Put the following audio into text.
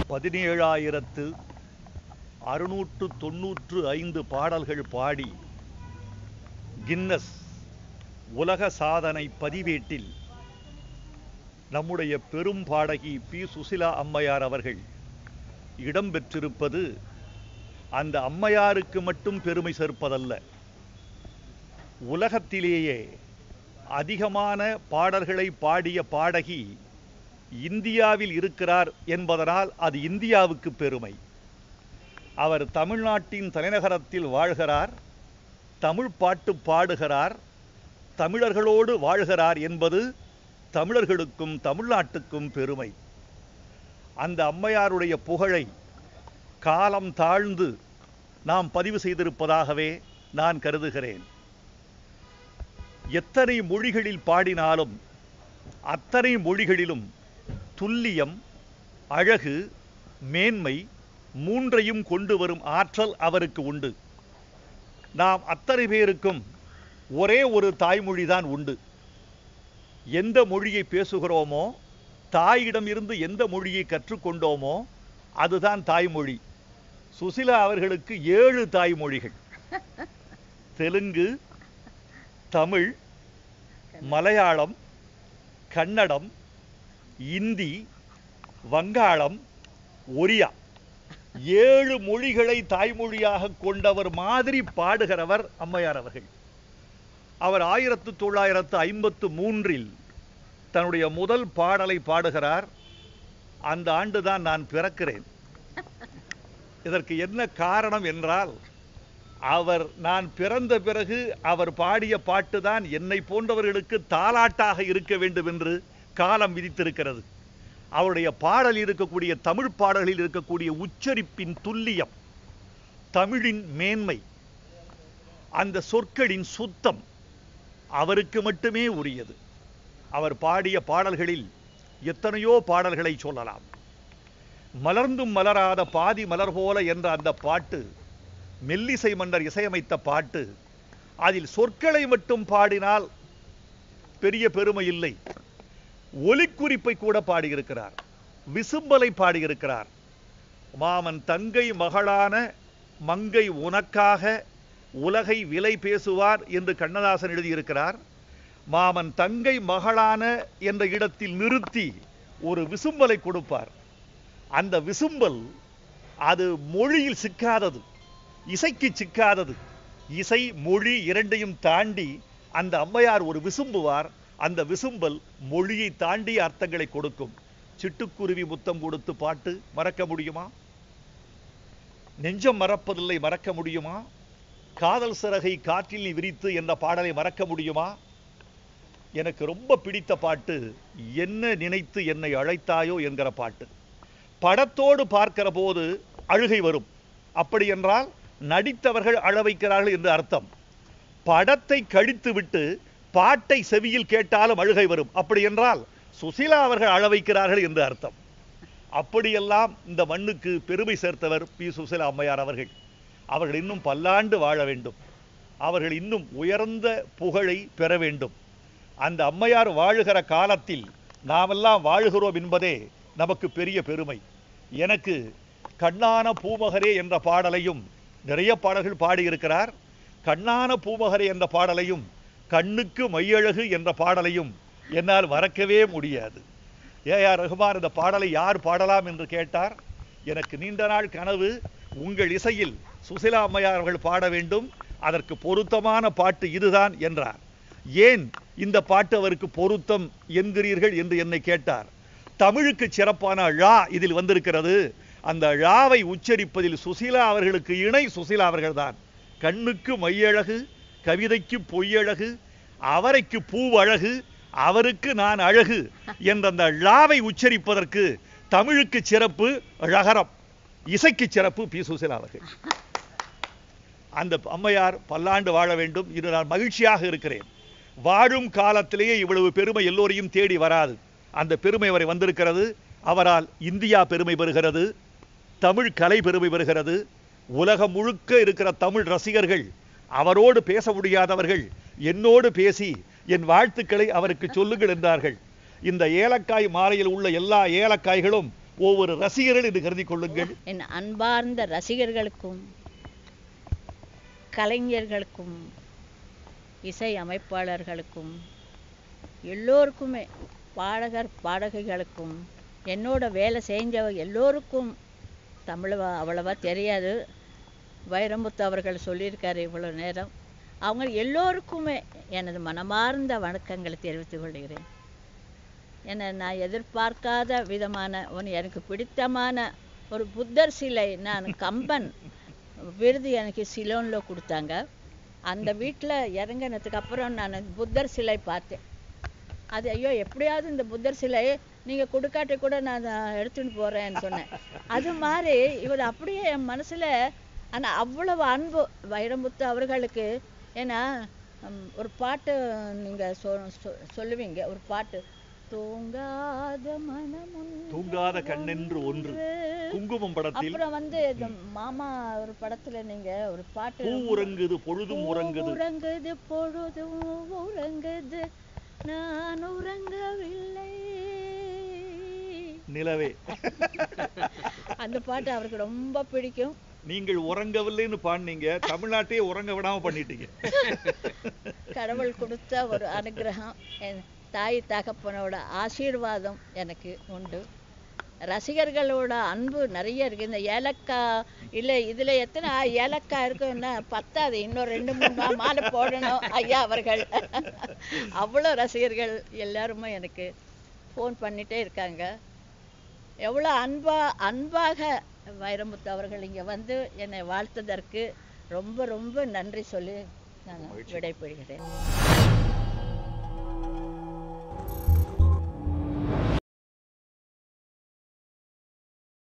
பதினேழாயிரத்து அறுநூற்று தொன்னூற்று ஐந்து பாடல்கள் பாடி கின்னஸ் உலக சாதனை பதிவேட்டில் நம்முடைய பெரும் பாடகி பி சுசிலா அம்மையார் அவர்கள் இடம் பெற்றிருப்பது அந்த அம்மையாருக்கு மட்டும் பெருமை சேர்ப்பதல்ல உலகத்திலேயே அதிகமான பாடல்களை பாடிய பாடகி இந்தியாவில் இருக்கிறார் என்பதனால் அது இந்தியாவுக்கு பெருமை அவர் தமிழ்நாட்டின் தலைநகரத்தில் வாழ்கிறார் தமிழ் பாட்டு பாடுகிறார் தமிழர்களோடு வாழ்கிறார் என்பது தமிழர்களுக்கும் தமிழ்நாட்டுக்கும் பெருமை அந்த அம்மையாருடைய புகழை காலம் தாழ்ந்து நாம் பதிவு செய்திருப்பதாகவே நான் கருதுகிறேன் எத்தனை மொழிகளில் பாடினாலும் அத்தனை மொழிகளிலும் துல்லியம் அழகு மேன்மை மூன்றையும் கொண்டு வரும் ஆற்றல் அவருக்கு உண்டு நாம் அத்தனை பேருக்கும் ஒரே ஒரு தாய்மொழிதான் உண்டு எந்த மொழியை பேசுகிறோமோ தாயிடம் இருந்து எந்த மொழியை கற்றுக்கொண்டோமோ அதுதான் தாய்மொழி சுசிலா அவர்களுக்கு ஏழு தாய்மொழிகள் தெலுங்கு தமிழ் மலையாளம் கன்னடம் இந்தி வங்காளம் ஒரியா ஏழு மொழிகளை தாய்மொழியாக கொண்டவர் மாதிரி பாடுகிறவர் அம்மையார் அவர்கள் அவர் ஆயிரத்து தொள்ளாயிரத்து ஐம்பத்து மூன்றில் தன்னுடைய முதல் பாடலை பாடுகிறார் அந்த ஆண்டுதான் நான் பிறக்கிறேன் இதற்கு என்ன காரணம் என்றால் அவர் நான் பிறந்த பிறகு அவர் பாடிய பாட்டுதான் என்னை போன்றவர்களுக்கு தாலாட்டாக இருக்க வேண்டும் என்று காலம் விதித்திருக்கிறது அவருடைய பாடலில் இருக்கக்கூடிய தமிழ் பாடல்களில் இருக்கக்கூடிய உச்சரிப்பின் துல்லியம் தமிழின் மேன்மை அந்த சொற்களின் சுத்தம் அவருக்கு மட்டுமே உரியது அவர் பாடிய பாடல்களில் எத்தனையோ பாடல்களை சொல்லலாம் மலர்ந்தும் மலராத பாதி மலர் போல என்ற அந்த பாட்டு மெல்லிசை மன்னர் இசையமைத்த பாட்டு அதில் சொற்களை மட்டும் பாடினால் பெரிய பெருமை இல்லை ஒலிக்குறிப்பை கூட பாடியிருக்கிறார் விசும்பலை பாடியிருக்கிறார் மாமன் தங்கை மகளான மங்கை உனக்காக உலகை விலை பேசுவார் என்று கண்ணதாசன் எழுதியிருக்கிறார் மாமன் தங்கை மகளான என்ற இடத்தில் நிறுத்தி ஒரு விசும்பலை கொடுப்பார் அந்த விசும்பல் அது மொழியில் சிக்காதது இசைக்கு சிக்காதது இசை மொழி இரண்டையும் தாண்டி அந்த அம்மையார் ஒரு விசும்புவார் அந்த விசும்பல் மொழியை தாண்டிய அர்த்தங்களை கொடுக்கும் சிட்டுக்குருவி முத்தம் கொடுத்து பாட்டு மறக்க முடியுமா நெஞ்சம் மறப்பதில்லை மறக்க முடியுமா காதல் சிறகை காற்றில் நீ விரித்து என்ற பாடலை மறக்க முடியுமா எனக்கு ரொம்ப பிடித்த பாட்டு என்ன நினைத்து என்னை அழைத்தாயோ என்கிற பாட்டு படத்தோடு பார்க்கிற போது அழுகை வரும் அப்படி என்றால் நடித்தவர்கள் அழ வைக்கிறார்கள் என்று அர்த்தம் படத்தை கழித்து விட்டு பாட்டை செவியில் கேட்டாலும் அழுகை வரும் அப்படி என்றால் சுசிலா அவர்கள் அழ வைக்கிறார்கள் என்று அர்த்தம் அப்படியெல்லாம் இந்த மண்ணுக்கு பெருமை சேர்த்தவர் பி சுசிலா அம்மையார் அவர்கள் அவர்கள் இன்னும் பல்லாண்டு வாழ வேண்டும் அவர்கள் இன்னும் உயர்ந்த புகழை பெற வேண்டும் அந்த அம்மையார் வாழுகிற காலத்தில் நாமெல்லாம் வாழுகிறோம் என்பதே நமக்கு பெரிய பெருமை எனக்கு கண்ணான பூமகரே என்ற பாடலையும் நிறைய பாடல்கள் பாடியிருக்கிறார் கண்ணான பூமகரே என்ற பாடலையும் கண்ணுக்கு மையழகு என்ற பாடலையும் என்னால் மறக்கவே முடியாது ஏ ஆர் ரஹ்மான் இந்த பாடலை யார் பாடலாம் என்று கேட்டார் எனக்கு நீண்ட நாள் கனவு உங்கள் இசையில் சுசிலா அம்மையார் அவர்கள் பாட வேண்டும் அதற்கு பொருத்தமான பாட்டு இதுதான் என்றார் ஏன் இந்த பாட்டு அவருக்கு பொருத்தம் என்கிறீர்கள் என்று என்னை கேட்டார் தமிழுக்கு சிறப்பான ழா இதில் வந்திருக்கிறது அந்த ழாவை உச்சரிப்பதில் சுசிலா அவர்களுக்கு இணை சுசிலா அவர்கள்தான் கண்ணுக்கு மையழகு கவிதைக்கு பொய்யழகு அவரைக்கு பூவழகு அவருக்கு நான் அழகு என்ற அந்த ழாவை உச்சரிப்பதற்கு தமிழுக்கு சிறப்பு ழகரம் இசைக்கு சிறப்பு பி சுசிலா அவர்கள் அந்த அம்மையார் பல்லாண்டு வாழ வேண்டும் இது நான் மகிழ்ச்சியாக இருக்கிறேன் வாழும் காலத்திலேயே இவ்வளவு பெருமை எல்லோரையும் தேடி வராது அந்த பெருமை அவரை வந்திருக்கிறது அவரால் இந்தியா பெருமை பெறுகிறது தமிழ் கலை பெருமை பெறுகிறது உலகம் முழுக்க இருக்கிற தமிழ் ரசிகர்கள் அவரோடு பேச முடியாதவர்கள் என்னோடு பேசி என் வாழ்த்துக்களை அவருக்கு சொல்லுங்கள் என்றார்கள் இந்த ஏலக்காய் மாலையில் உள்ள எல்லா ஏலக்காய்களும் ஒவ்வொரு ரசிகர்கள் என்று கருதி கொள்ளுங்கள் என் அன்பார்ந்த ரசிகர்களுக்கும் கலைஞர்களுக்கும் இசை அமைப்பாளர்களுக்கும் எல்லோருக்குமே பாடகர் பாடகிகளுக்கும் என்னோட வேலை செஞ்சவ எல்லோருக்கும் தமிழ் வ- அவ்வளவா தெரியாது வைரமுத்து அவர்கள் சொல்லியிருக்காரு இவ்வளோ நேரம் அவங்க எல்லோருக்குமே எனது மனமார்ந்த வணக்கங்களை தெரிவித்துக் கொள்கிறேன் ஏன்னா நான் எதிர்பார்க்காத விதமான ஒன்று எனக்கு பிடித்தமான ஒரு புத்தர் சிலை நான் கம்பன் விருது எனக்கு சிலோனில் கொடுத்தாங்க அந்த வீட்டில் இறங்கினதுக்கு அப்புறம் நான் புத்தர் சிலை பார்த்தேன் அது ஐயோ எப்படியாவது இந்த புத்தர் சிலை நீங்கள் கொடுக்காட்டி கூட நான் அதை எடுத்துன்னு போகிறேன்னு சொன்னேன் அது மாதிரி இவர் அப்படியே என் மனசில் ஆனால் அவ்வளவு அன்பு வைரமுத்து அவர்களுக்கு ஏன்னா ம், ஒரு பாட்டு நீங்கள் சொ சொ- சொல்லுவீங்க ஒரு பாட்டு தூங்காத மனமும் தூங்காத கண்ணென்று ஒன்று குங்குமம் படத்தில் அப்புறம் வந்து இந்த மாமா ஒரு படத்துல நீங்க ஒரு பாட்டு பூ உறங்குது பொழுதும் பூ உறங்குது உறங்குது பொழுதும் உறங்குது நான் உறங்கவில்லை நிலவே அந்த பாட்டு அவருக்கு ரொம்ப பிடிக்கும் நீங்கள் உறங்கவில்லைன்னு பாடினீங்க தமிழ்நாட்டையே உறங்க விடாம பண்ணிட்டீங்க கடவுள் கொடுத்த ஒரு அனுகிரகம் என் தாய் தகப்பனோட ஆசீர்வாதம் எனக்கு உண்டு ரசிகர்களோட அன்பு நிறைய இருக்கு இந்த ஏலக்காய் இல்லை இதுல எத்தனை ஆ- ஏலக்காய் இருக்குன்னா பத்தாது இன்னும் ரெண்டு மூணு மா- மாலை போடணும் ஐயா அவர்கள் அவ்வளோ ரசிகர்கள் எல்லாருமே எனக்கு ஃபோன் பண்ணிட்டே இருக்காங்க எவ்வளோ அன்பா அன்பாக வைரமுத்து அவர்கள் இங்கே வந்து என்னை வாழ்த்ததற்கு ரொம்ப ரொம்ப நன்றி சொல்லி நான் மகிழ்ச்சி. விடைபெறுகிறேன்